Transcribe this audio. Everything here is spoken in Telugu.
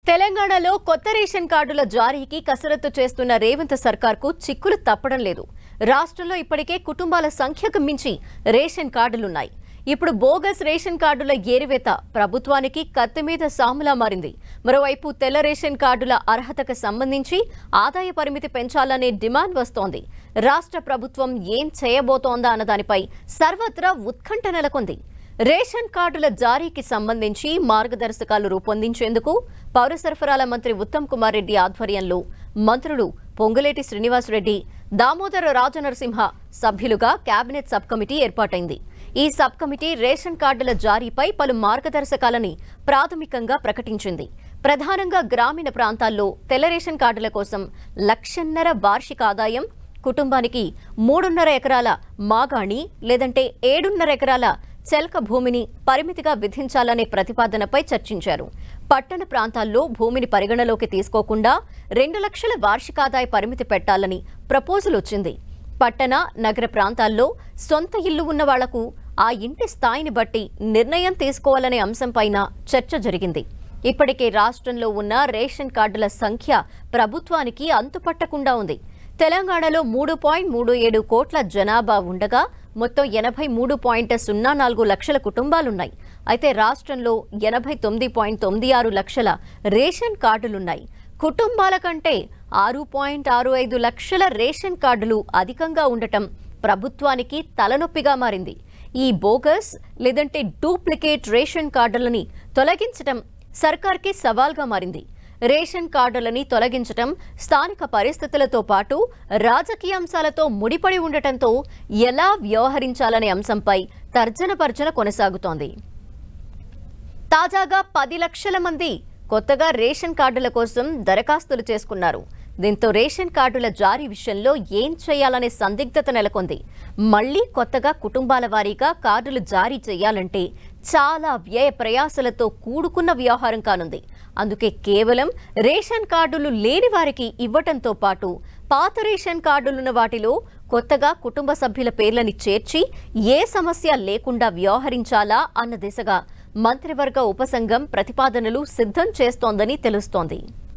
తెలంగాణలో కొత్త రేషన్ కార్డుల జారీకి కసరత్తు చేస్తున్న రేవంత్ సర్కార్కు చిక్కులు తప్పడం లేదు రాష్ట్రంలో ఇప్పటికే కుటుంబాల సంఖ్యకు మించి రేషన్ కార్డులున్నాయి ఇప్పుడు బోగస్ రేషన్ కార్డుల ఏరివేత ప్రభుత్వానికి కత్తి మీద సాములా మారింది మరోవైపు తెల్ల రేషన్ కార్డుల అర్హతకు సంబంధించి ఆదాయ పరిమితి పెంచాలనే డిమాండ్ వస్తోంది రాష్ట్ర ప్రభుత్వం ఏం చేయబోతోందా అన్న దానిపై సర్వత్రా ఉత్కంఠ నెలకొంది రేషన్ కార్డుల జారీకి సంబంధించి మార్గదర్శకాలు రూపొందించేందుకు పౌర సరఫరాల మంత్రి ఉత్తమ్ కుమార్ రెడ్డి ఆధ్వర్యంలో మంత్రులు పొంగులేటి శ్రీనివాసరెడ్డి దామోదర రాజనరసింహ సభ్యులుగా కేబినెట్ సబ్ కమిటీ ఏర్పాటైంది ఈ సబ్ కమిటీ రేషన్ కార్డుల జారీపై పలు మార్గదర్శకాలని ప్రాథమికంగా ప్రకటించింది ప్రధానంగా గ్రామీణ ప్రాంతాల్లో తెల్ల రేషన్ కార్డుల కోసం లక్షన్నర వార్షిక ఆదాయం కుటుంబానికి మూడున్నర ఎకరాల మాగాణి లేదంటే ఏడున్నర ఎకరాల చెల్క భూమిని పరిమితిగా విధించాలనే ప్రతిపాదనపై చర్చించారు పట్టణ ప్రాంతాల్లో భూమిని పరిగణలోకి తీసుకోకుండా రెండు లక్షల వార్షికాదాయ పరిమితి పెట్టాలని ప్రపోజల్ వచ్చింది పట్టణ నగర ప్రాంతాల్లో సొంత ఇల్లు ఉన్న వాళ్లకు ఆ ఇంటి స్థాయిని బట్టి నిర్ణయం తీసుకోవాలనే అంశంపైన చర్చ జరిగింది ఇప్పటికే రాష్ట్రంలో ఉన్న రేషన్ కార్డుల సంఖ్య ప్రభుత్వానికి అంతుపట్టకుండా ఉంది తెలంగాణలో మూడు పాయింట్ మూడు ఏడు కోట్ల జనాభా ఉండగా మొత్తం ఎనభై మూడు పాయింట్ సున్నా నాలుగు లక్షల కుటుంబాలున్నాయి అయితే రాష్ట్రంలో ఎనభై తొమ్మిది పాయింట్ తొమ్మిది ఆరు లక్షల రేషన్ కార్డులున్నాయి కుటుంబాల కంటే ఆరు పాయింట్ ఆరు ఐదు లక్షల రేషన్ కార్డులు అధికంగా ఉండటం ప్రభుత్వానికి తలనొప్పిగా మారింది ఈ బోగస్ లేదంటే డూప్లికేట్ రేషన్ కార్డులని తొలగించటం సర్కార్కి సవాల్గా మారింది రేషన్ కార్డులని తొలగించటం స్థానిక పరిస్థితులతో పాటు రాజకీయ అంశాలతో ముడిపడి ఉండటంతో ఎలా వ్యవహరించాలనే అంశంపై తర్జన పర్జన కొనసాగుతోంది తాజాగా పది లక్షల మంది కొత్తగా రేషన్ కార్డుల కోసం దరఖాస్తులు చేసుకున్నారు దీంతో రేషన్ కార్డుల జారీ విషయంలో ఏం చేయాలనే సందిగ్ధత నెలకొంది మళ్లీ కొత్తగా కుటుంబాల వారీగా కార్డులు జారీ చేయాలంటే చాలా వ్యయ ప్రయాసలతో కూడుకున్న వ్యవహారం కానుంది అందుకే కేవలం రేషన్ కార్డులు లేని వారికి ఇవ్వటంతో పాటు పాత రేషన్ కార్డులున్న వాటిలో కొత్తగా కుటుంబ సభ్యుల పేర్లని చేర్చి ఏ సమస్య లేకుండా వ్యవహరించాలా అన్న దిశగా మంత్రివర్గ ఉపసంఘం ప్రతిపాదనలు సిద్ధం చేస్తోందని తెలుస్తోంది